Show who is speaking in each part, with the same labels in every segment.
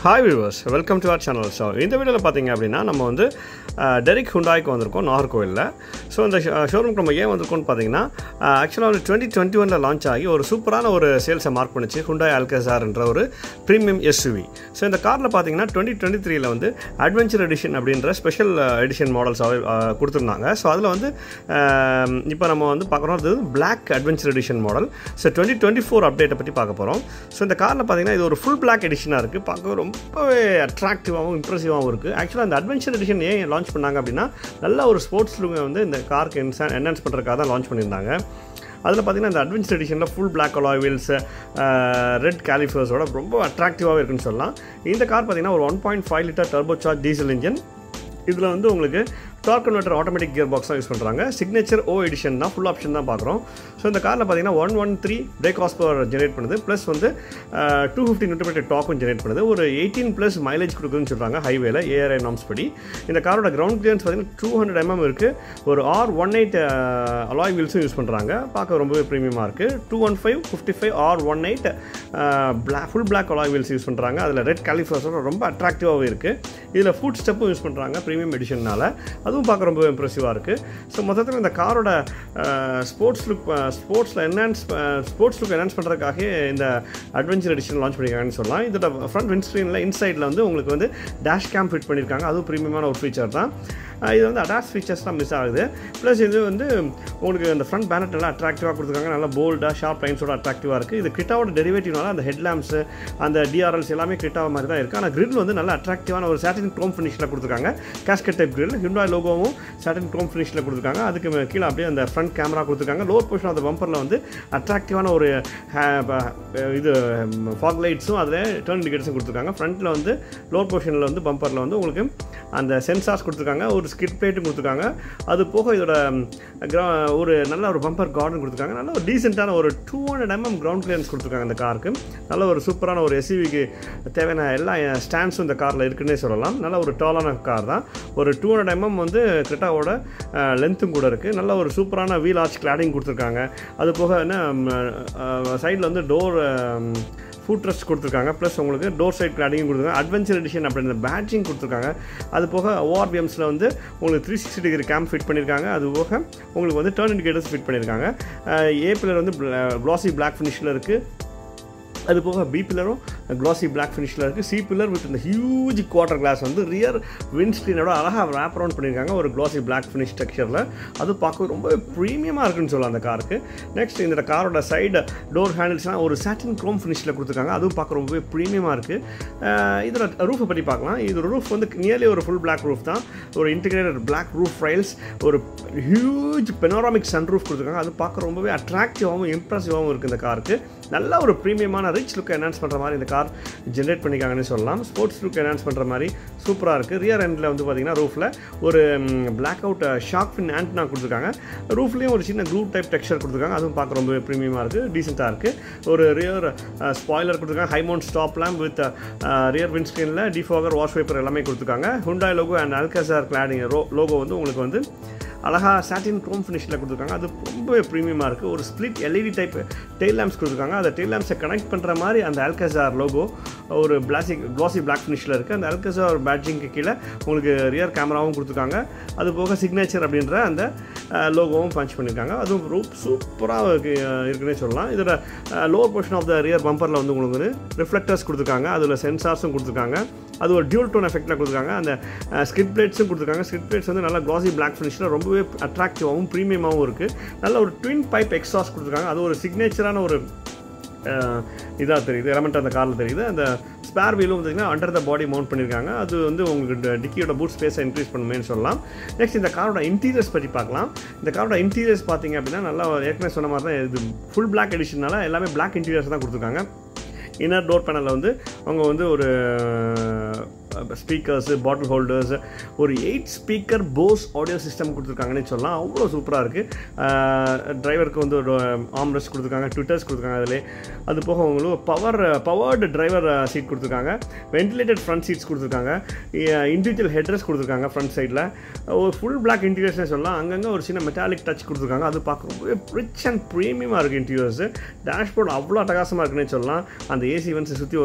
Speaker 1: hi viewers welcome to our channel so இந்த வீடியோவில் பார்த்தீங்க அப்படின்னா நம்ம வந்து அஹ், டெரிக் ஹுண்டாய்க்கு வந்திருக்கோம் நாகர்கோவிலில் ஸோ இந்த ஷோரூம்க்கு நம்ம ஏன் வந்திருக்கோம்னு பார்த்தீங்கன்னா ஆக்சுவலாக ஒரு டுவெண்ட்டி டுவெண்ட்டி ஒனில் லான்ச் ஆகி ஒரு சூப்பரான ஒரு சேல்ஸை மார்க் பண்ணிச்சு ஹுண்டாய் ஆல்கசார்ன்ற ஒரு ப்ரீமியம் எஸ்யூவி ஸோ இந்த காரில் பார்த்தீங்கன்னா டுவெண்ட்டி டுவெண்ட்டி த்ரீல வந்து அட்வென்ச்சர் எடிஷன் அப்படின்ற ஸ்பெஷல் எடிஷன் மாடல்ஸ் கொடுத்துருந்தாங்க ஸோ அதில் வந்து இப்போ நம்ம வந்து பார்க்குறோம் அது black adventure edition model so twenty twenty four அப்டேட்டை பற்றி பார்க்க போகிறோம் ஸோ இந்த காரில் பார்த்தீங்கன்னா இது ஒரு ஃபுல் பிளாக் எடிஷனாக இருக்குது பார்க்க ரொம்பவே அட்ராக்டிவாகவும் இம்ப்ரெசிவாகவும் இருக்குது ஆக்சுவலாக அந்த அட்வென்ச்சர் எடிஷன் ஏன் லான்ச் பண்ணாங்க அப்படின்னா நல்ல ஒரு ஸ்போர்ட்ஸ் லுக்கை வந்து இந்த காருக்கு என்ஹான்ஸ் பண்ணுறதுக்காக தான் லான்ச் பண்ணியிருந்தாங்க அதில் பார்த்தீங்கன்னா இந்த அட்வென்ச்சர் எடிஷனில் full black alloy wheels red கேலிஃபர்ஸோட ரொம்ப அட்ராக்டிவாகவே இருக்குன்னு சொல்லலாம் இந்த கார் பார்த்தீங்கன்னா ஒரு one point five litre turbo charge diesel engine இதில் வந்து உங்களுக்கு torque converter automatic gear box தான் யூஸ் பண்ணுறாங்க சிக்னேச்சர் ஓ எடிஷன் தான் ஃபுல் ஆப்ஷன் தான் பார்க்குறோம் ஸோ இந்த காரில் பார்த்தீங்கன்னா one one three brake horse power generate பண்ணுது ப்ளஸ் வந்து டூ ஃபிஃப்டி நியூட்ரமீட்டர் டாக்கும் ஜெனரேட் பண்ணுது ஒரு எயிட்டீன் ப்ளஸ் மைலேஜ் கொடுக்குதுன்னு சொல்கிறாங்க ஹைவேல ஏஆர்ஐ நாம்ஸ் படி இந்த காரோட கிரவுண்ட் கிளியன்ஸ் பார்த்தீங்கன்னா டூ ஹண்ட்ரட் எம்எம் இருக்குது ஒரு ஆர் ஒன் எயிட் அலாய் வீல்ஸும் யூஸ் பண்ணுறாங்க பார்க்க ரொம்பவே ப்ரீமியமாக இருக்குது two one five fifty five R one eight black full black alloy wheels use பண்ணுறாங்க அதில் ரெட் கேலிஃபர்ஸோட ரொம்ப அட்ராக்டிவாகவே இருக்குது இதில் ஃபுட் ஸ்டெப்பும் யூஸ் பண்ணுறாங்க ப்ரீமியம் எடிஷனால் அதுவும் பார்க்க ரொம்ப இம்ப்ரெசிவாக இருக்குது ஸோ மொத்தத்தில் இந்த காரோட ஸ்போர்ட்ஸ் லுக் ஸ்போர்ட்ஸில் என்ஹான்ஸ் ஸ்போர்ட்ஸ் லுக் என்ஹான்ஸ் பண்ணுறதுக்காக இந்த அட்வென்ச்சர் எடிஷன் லான்ச் பண்ணியிருக்காங்கன்னு சொல்லலாம் இதோட ஃப்ரண்ட் விண்ட் ஸ்க்ரீனில் இன்சைடில் வந்து உங்களுக்கு வந்து டேஷ் கேம் ஃபிட் பண்ணியிருக்காங்க அதுவும் ப்ரீமியமான ஒரு ஃபீச்சர் தான் அஹ் இது வந்து அடாஸ் ஃபீச்சர்ஸ்லாம் மிஸ் ஆகுது ப்ளஸ் இது வந்து உங்களுக்கு அந்த ஃப்ரண்ட் பேனட் நல்லா அட்ராக்டிவாக கொடுத்துருக்காங்க நல்லா போல்டாக ஷார்ப் லைன்ஸோட அட்ராக்டிவாக இருக்குது இது கிட்டாவோட டெரிவேட்டிவ்னால அந்த ஹெட்லாம்ப்ஸ் அந்த டிஆர்எல்ஸ் எல்லாமே கிட்டாவ மாதிரி தான் இருக்குது ஆனால் கிரில் வந்து நல்ல அட்ராக்டிவான ஒரு சாட்டின் க்ரோம் ஃபினிஷில் கொடுத்துருக்காங்க கேஸ்கெட் டைப் கிரில் ஹிண்டாய் லோகோவும் சாட்டின் க்ரோம் ஃபினிஷில் கொடுத்துருக்காங்க அதுக்கு மே- கீழே அப்படியே அந்த ஃப்ரண்ட் கேமரா கொடுத்துருக்காங்க லோவர் போர்ஷன் ஆஃப் பம்பரில் வந்து அட்ராக்டிவான ஒரு ha- ப- இது ஃபாக் லைட்ஸும் அதில் டேர்ன் இண்டிகேட்டர்ஸும் கொடுத்துருக்காங்க ஃப்ரண்ட்டில் வந்து லோவர் போர்ஷனில் வந்து பம்பரில் வந்து உங்களுக்கு அந்த சென்சார்ஸ் கொடுத்துருக்காங்க ஒரு ஸ்கிட் பிளேட்டும் கொடுத்துருக்காங்க அது போக இதோட ம், gra- ஒரு நல்ல ஒரு பம்பர் கார்டன் கொடுத்துருக்காங்க நல்ல ஒரு டீசெண்டான ஒரு two hundred mm ground clearance கொடுத்துருக்காங்க இந்த காருக்கு நல்ல ஒரு சூப்பரான ஒரு எஸ்யூவிக்கு தேவையான எல்லா ஸ்டாண்ட்ஸும் இந்த காரில் இருக்குன்னே சொல்லலாம் நல்ல ஒரு டாலான கார் தான் ஒரு டூ ஹண்ட்ரட் எம்எம் வந்து கிரிட்டாவோட லென்த்தும் கூட இருக்குது நல்ல ஒரு சூப்பரான வீல் ஆர்ச் கிளாடிங் கொடுத்துருக்காங்க அது போக என்ன சைடில் வந்து டோர் ஃபுட் ரெஸ்ட் கொடுத்துருக்காங்க ப்ளஸ் உங்களுக்கு டோர் சைட் கிளாடிங்கும் கொடுத்துருக்காங்க அட்வென்ச்சர் எடிஷன் அப்படின்ற பேட்சிங் கொடுத்துருக்காங்க அது போக ஓஆர்பிஎம்ஸில் வந்து உங்களுக்கு three sixty degree cam fit பண்ணியிருக்காங்க அது போக உங்களுக்கு வந்து டர்ன் இண்டிகேட்டர்ஸ் ஃபிட் பண்ணியிருக்காங்க ஏ பில்லர் வந்து க்ளாசி பிளாக் ஃபினிஷில் இருக்குது அது போக பி பில்லரும் க்ளாசி பிளாக் ஃபினிஷில் இருக்குது சி பில்லர் வித் இந்த ஹியூஜ் குவார்டர் கிளாஸ் வந்து ரியர் விண்ட் ஸ்க்ரீனோட அழகாக ரேப் அரவுண்ட் பண்ணியிருக்காங்க ஒரு க்ளாசி பிளாக் ஃபினிஷ் டெக்ஸ்சரில் அது பார்க்க ரொம்ப ப்ரீமியமாக இருக்குன்னு சொல்லலாம் அந்த காருக்கு நெக்ஸ்ட் இந்த காரோட சைடு டோர் ஹேண்டில்ஸ்லாம் ஒரு சாட்டின் க்ரோம் ஃபினிஷில் கொடுத்துருக்காங்க அதுவும் பார்க்க ரொம்பவே ப்ரீமியமாக இருக்குது இதில் ரூஃபை பற்றி பார்க்கலாம் இது ரூஃப் வந்து நியர்லி ஒரு ஃபுல் பிளாக் ரூஃப் தான் ஒரு இன்டிகிரேட்டட் பிளாக் ரூஃப் ரைல்ஸ் ஒரு ஹியூஜ் பெனோராமிக் சன் ரூஃப் கொடுத்துருக்காங்க அது பார்க்க ரொம்பவே அட்ராக்டிவாகவும் இம்ப்ரெசிவாகவும் இருக்குது இந்த காருக்கு நல்ல ஒரு ப்ரீமியமான ரிச் லுக் என்ஹான்ஸ் பண்ணுற மாதிரி இந்த கார் ஜென்ரேட் பண்ணிக்காங்கன்னு சொல்லலாம் ஸ்போர்ட்ஸ் லுக் என்ஹான்ஸ் பண்ணுற மாதிரி சூப்பராக இருக்குது ரியர் எண்டில் வந்து பார்த்தீங்கன்னா ரூஃபில் ஒரு black out shark fin antenna கொடுத்துருக்காங்க ரூஃப்லேயும் ஒரு சின்ன க்ளூ டைப் டெக்ஸ்சர் கொடுத்துருக்காங்க அதுவும் பார்க்க ரொம்ப ப்ரீமியமாக இருக்குது டீசெண்டாக இருக்குது ஒரு ரியர் ஸ்பாய்லர் கொடுத்துருக்காங்க high mount stop lamp with rear விண்ட் ஸ்க்ரீனில் டிஃபாகர் வாஷ் பேப்பர் எல்லாமே கொடுத்துருக்காங்க Hyundai logo and Alcazar cladding logo வந்து உங்களுக்கு வந்து அழகாக சாட்டின் க்ரோம் ஃபினிஷில் கொடுத்துருக்காங்க அது ரொம்பவே ப்ரீமியமாக இருக்குது ஒரு split LED type tail lamps கொடுத்துருக்காங்க அந்த டெயில் லேம்ப்ஸை கனெக்ட் பண்ணுற மாதிரி அந்த அல்கசார் லோகோ ஒரு பிளாசி க்ளாசி பிளாக் ஃபினிஷில் இருக்குது அந்த அல்கசார் பேட்ஜிங்க்கு கீழே உங்களுக்கு ரியர் கேமராவும் கொடுத்துருக்காங்க அது போக சிக்னேச்சர் அப்படின்ற அந்த லோகோவும் பஞ்ச் பண்ணியிருக்காங்க அதுவும் ரொம்ப சூப்பராக இருக்கு இருக்குன்னே சொல்லலாம் இதோட lower portion of the rear பம்பரில் வந்து உங்களுக்கு வந்து ரிஃப்ளெக்டர்ஸ் கொடுத்துருக்காங்க அதில் சென்சார்ஸும் கொடுத்துருக்காங்க அது ஒரு டியூல் டோன் எஃபெக்டில் கொடுத்துருக்காங்க அந்த ஸ்கிட் பிளேட்ஸும் கொடுத்துருக்காங்க ஸ்கிட் பிளேட்ஸ் வந்து நல்லா க்ளாசி பிளாக் ஃபினிஷில் ரொம்பவே அட்ராக்டிவாகவும் ப்ரீமியமாகவும் இருக்குது நல்ல ஒரு ட்வின் பைப் எக்ஸாஸ் கொடுத்துருக்காங்க அது ஒரு சிக்னேச்சரான ஒரு இதாக தெரியுது எலமெண்ட் அந்த காரில் தெரியுது அந்த ஸ்பேர் வீலும் பார்த்தீங்கன்னா அண்டர் த பாடி மவுண்ட் பண்ணியிருக்காங்க அது வந்து உங்களுக்கு டிக்கியோட பூட் ஸ்பேஸை இன்க்ரீஸ் பண்ணுமேன்னு சொல்லலாம் நெக்ஸ்ட் இந்த காரோட இன்டீரியர்ஸ் பற்றி பார்க்கலாம் இந்த காரோட இன்டீரியர்ஸ் பார்த்தீங்க அப்படின்னா நல்லா ஏற்கனவே சொன்ன மாதிரி தான் இது ஃபுல் பிளாக் எடிஷனால எல்லாமே பிளாக் இன்டீரியர்ஸ் தான் கொடுத்துருக்காங்க இன்னர் டோர் பேனலில் வந்து அவங்க வந்து ஒரு ஸ்பீக்கர்ஸு பாட்டில் ஹோல்டர்ஸ் ஒரு eight speaker Bose audio system கொடுத்துருக்காங்கன்னு சொல்லலாம் அவ்வளோ சூப்பராக இருக்குது டிரைவருக்கு வந்து ஒரு ஆம்ரெஸ்ட் கொடுத்துருக்காங்க ட்விட்டர்ஸ் கொடுத்துருக்காங்க அதில் அது போக உங்களுக்கு பவர் பவர்டு டிரைவர் சீட் கொடுத்துருக்காங்க வென்டிலேட்டட் ஃப்ரண்ட் சீட்ஸ் கொடுத்துருக்காங்க இண்டிவிஜுவல் ஹெட்ரஸ் கொடுத்துருக்காங்க ஃப்ரண்ட் சைடில் ஒரு ஃபுல் பிளாக் இன்டீரியர்ஸ்னு சொல்லலாம் அங்கங்கே ஒரு சின்ன மெட்டாலிக் டச் கொடுத்துருக்காங்க அது பார்க்க ரொம்பவே ரிச் அண்ட் ப்ரீமியமாக இருக்குது இன்டீரியர்ஸ் டேஷ்போர்ட் அவ்வளோ அட்டகாசமாக இருக்குன்னே சொல்லலாம் அந்த ஏசி வந்து சுற்றி ஒரு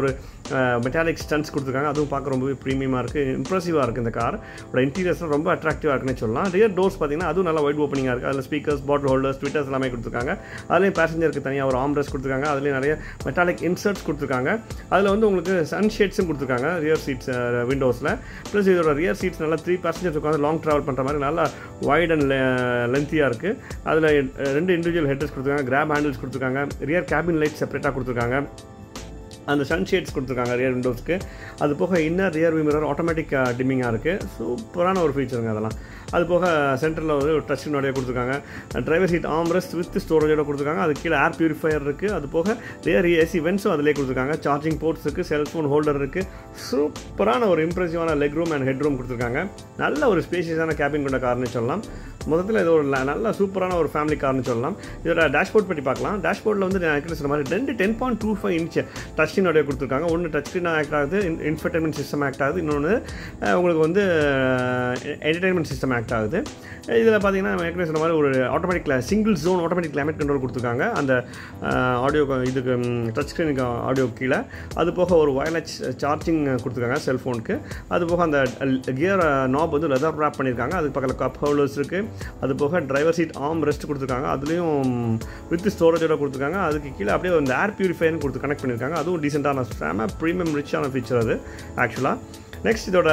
Speaker 1: மெட்டாலிக் ஸ்டன்ஸ் கொடுத்துருக்காங்க அதுவும் பார்க்க ரொம்பவே ப்ரீமியமாக இருக்குது இம்ப்ரெசிவாக இருக்குது இந்த கார் இன்டீரியர்ஸ்லாம் ரொம்ப அட்ராக்டிவாக இருக்குன்னு சொல்லலாம் ரியர் டோர்ஸ் பார்த்தீங்கன்னா அதுவும் நல்லா ஒயிட் ஓப்பனிங்காக இருக்குது அதில் ஸ்பீக்கர்ஸ் பாட்டில் ஹோல்டர்ஸ் ட்விட்டர்ஸ் எல்லாமே கொடுத்துருக்காங்க அதுலேயும் பேசஞ்சருக்கு தனியாக ஒரு ஆம்ரஸ் கொடுத்துருக்காங்க அதுலேயும் நிறைய மெட்டாலிக் இன்சர்ட்ஸ் கொடுத்துருக்காங்க அதில் வந்து உங்களுக்கு சன் ஷேட்ஸும் கொடுத்துருக்காங்க ரியர் சீட்ஸ் விண்டோஸில் ப்ளஸ் இதோட ரியர் சீட்ஸ் நல்லா த்ரீ பேசஞ்சர்ஸ் உட்காந்து லாங் ட்ராவல் பண்ணுற மாதிரி நல்லா வைட் அண்ட் லென்த்தியாக இருக்குது அதில் ரெண்டு இண்டிவிஜுவல் ஹெட்ரஸ் கொடுத்துருக்காங்க கிராப் ஹேண்டில்ஸ் கொடுத்துருக்காங்க ரியர் கேபின் லைட் செப்பரேட்டாக கொடுத்துருக்காங்க அந்த சன் ஷேட்ஸ் கொடுத்துருக்காங்க ரியர் விண்டோஸ்க்கு அது போக இன்னர் ரியர் மிரர் ஆட்டோமேட்டிக் டிம்மிங்காக இருக்குது சூப்பரான ஒரு ஃபீச்சருங்க அதெல்லாம் அது போக சென்டரில் வந்து ஒரு டச் ஸ்க்ரீனோடய கொடுத்துருக்காங்க டிரைவர் சீட் ஆம்ரெஸ்ட் வித் ஸ்டோரேஜோட கொடுத்துருக்காங்க அது கீழே ஏர் பியூரிஃபையர் இருக்குது அது போக ரியர் ஏசி வென்ஸும் அதிலே கொடுத்துருக்காங்க சார்ஜிங் போர்ட்ஸ் இருக்குது செல்ஃபோன் ஹோல்டர் இருக்குது சூப்பரான ஒரு இம்ப்ரெசிவான leg room and head room கொடுத்துருக்காங்க நல்ல ஒரு ஸ்பேஷியஸான கேபின் கொண்ட கார்னு சொல்லலாம் மொத்தத்தில் இது ஒரு நல்ல சூப்பரான ஒரு ஃபேமிலி கார்னு சொல்லலாம் இதோட டேஷ்போர்ட் பற்றி பார்க்கலாம் டேஷ்போர்டில் வந்து நான் ஏற்கனவே சொன்ன மாதிரி ரெண்டு ten point two five inch touch ஸ்க்ரீனோடைய கொடுத்துருக்காங்க ஒன்று டச் ஸ்க்ரீன் ஆக்ட் ஆகுது இன்ஃபர்டைன்மெண்ட் சிஸ்டம் ஆக்ட் ஆகுது இன்னொன்று உங்களுக்கு வந்து என்டர்டைன்மெண்ட் சிஸ்டம் ஆக்ட் ஆகுது இதில் பார்த்தீங்கன்னா நம்ம ஏற்கனவே சொன்ன மாதிரி ஒரு automatic single zone automatic climate control கொடுத்துருக்காங்க அந்த ஆடியோ இதுக்கு டச் ஸ்க்ரீனுக்கு ஆடியோ கீழே அது போக ஒரு வயர்லெஸ் சார்ஜிங் கொடுத்துருக்காங்க செல்ஃபோனுக்கு அது போக அந்த கியர் நாப் வந்து லெதர் ரேப் பண்ணியிருக்காங்க அதுக்கு பக்கத்தில் கப் ஹோல்டர்ஸ் இருக்குது அது போக டிரைவர் சீட் ஆம் ரெஸ்ட் கொடுத்துருக்காங்க அதுலேயும் வித் ஸ்டோரேஜோட கொடுத்துருக்காங்க அதுக்கு கீழே அப்படியே அந்த ஏர் பியூரிஃபையர்னு கொடுத்து கனெக்ட் பண்ணியிருக்காங்க அதுவும் டீசெண்டான செம ப்ரீமியம் ரிச்சான ஃபீச்சர் அது ஆக்சுவலாக நெக்ஸ்ட் இதோட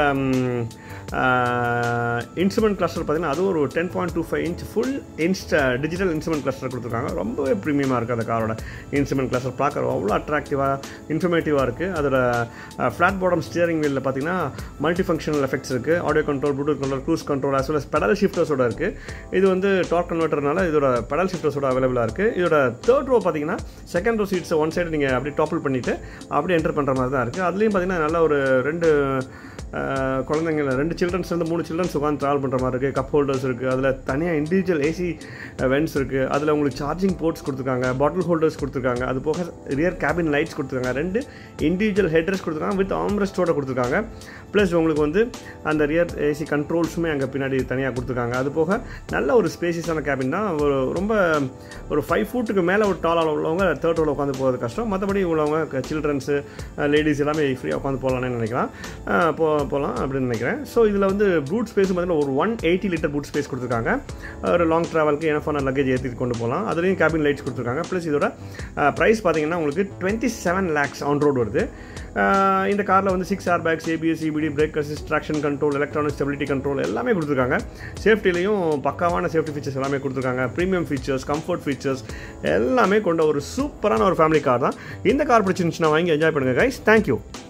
Speaker 1: இன்ஸ்ட்ருமெண்ட் கிளஸ்டர் பார்த்தீங்கன்னா அதுவும் ஒரு ten point two five inch full இன்ஸ்ட் டிஜிட்டல் இன்ஸ்ட்ருமெண்ட் கிளஸ்டர் கொடுத்துருக்காங்க ரொம்பவே ப்ரீமியமாக இருக்குது அந்த காரோட இன்ஸ்ட்ருமெண்ட் கிளஸ்டர் பார்க்குற அவ்வளோ அட்ராக்டிவாக இன்ஃபர்மேட்டிவாக இருக்குது அதோட ஃப்ளாட் பாட்டம் ஸ்டியரிங் வீலில் பார்த்தீங்கன்னா மல்டி ஃபங்க்ஷனல் எஃபெக்ட்ஸ் இருக்குது audio control Bluetooth control cruise control as well as paddle ஷிஃப்டர்ஸோட இருக்குது இது வந்து டார்க் கன்வெர்ட்டர்னால இதோட பெடல் ஷிஃப்டர்ஸோட அவைலபிளாக இருக்குது இதோட தேர்ட் ரோ பார்த்தீங்கன்னா செகண்ட் ரோ சீட்ஸை ஒன் சைடு நீங்கள் அப்படியே டாப்பிள் பண்ணிவிட்டு அப்படியே என்டர் பண்ணுற மாதிரி தான் இருக்குது அதுலேயும் பார்த்தீங்கன்னா நல்ல ஒரு ரெண்டு குழந்தைங்கள ரெண்டு சில்ட்ரன்ஸ் வந்து மூணு சில்ட்ரன்ஸ் உட்காந்து ட்ராவல் பண்ணுற மாதிரி இருக்குது கப் ஹோல்டர்ஸ் இருக்குது அதில் தனியாக இண்டிவிஜுவல் ஏசி வென்ஸ் இருக்குது அதில் உங்களுக்கு சார்ஜிங் போர்ட்ஸ் கொடுத்துருக்காங்க பாட்டில் ஹோல்டர்ஸ் கொடுத்துருக்காங்க அது போக ரியர் கேபின் லைட்ஸ் கொடுத்துருக்காங்க ரெண்டு இண்டிவிஜுவல் ஹெட்ரஸ் கொடுத்துருக்காங்க வித் ஆம்ரெஸ்டோட கொடுத்துருக்காங்க ப்ளஸ் உங்களுக்கு வந்து அந்த ரியர் ஏசி கண்ட்ரோல்ஸுமே அங்கே பின்னாடி தனியாக கொடுத்துருக்காங்க அது போக நல்ல ஒரு ஸ்பேசியஸான கேபின் தான் ஒரு ரொம்ப ஒரு ஃபைவ் ஃபுட்டுக்கு மேலே ஒரு டாலால் உள்ளவங்க தேர்ட் ரோவில் உட்காந்து போகிறது கஷ்டம் மற்றபடி உள்ளவங்க சில்ட்ரன்ஸு லேடிஸ் எல்லாமே ஃப்ரீயாக உட்காந்து போகலான்னு நினைக்கலாம் போ போகலாம் அப்படின்னு நினைக்கிறேன் ஸோ இதில் வந்து பூட் ஸ்பேஸ் பார்த்தீங்கன்னா ஒரு one eighty litre boot space கொடுத்துருக்காங்க ஒரு லாங் ட்ராவலுக்கு எனஃபான லக்கேஜ் ஏற்றிட்டு கொண்டு போகலாம் அதுலேயும் கேபின் லைட்ஸ் கொடுத்துருக்காங்க ப்ளஸ் இதோட ப்ரைஸ் பார்த்தீங்கன்னா உங்களுக்கு twenty seven lakhs on road வருது இந்த காரில் வந்து six airbags ABS CBD brake assist traction control electronic stability control எல்லாமே கொடுத்துருக்காங்க சேஃப்டிலையும் பக்காவான சேஃப்டி ஃபீச்சர்ஸ் எல்லாமே கொடுத்துருக்காங்க ப்ரீமியம் ஃபீச்சர்ஸ் கம்ஃபர்ட் ஃபீச்சர்ஸ் எல்லாமே கொண்ட ஒரு சூப்பரான ஒரு ஃபேமிலி கார் தான் இந்த கார் பிடிச்சிருந்துச்சுன்னா வாங்கி என்ஜாய் பண்ணுங்கள் கைஸ் தேங்க்யூ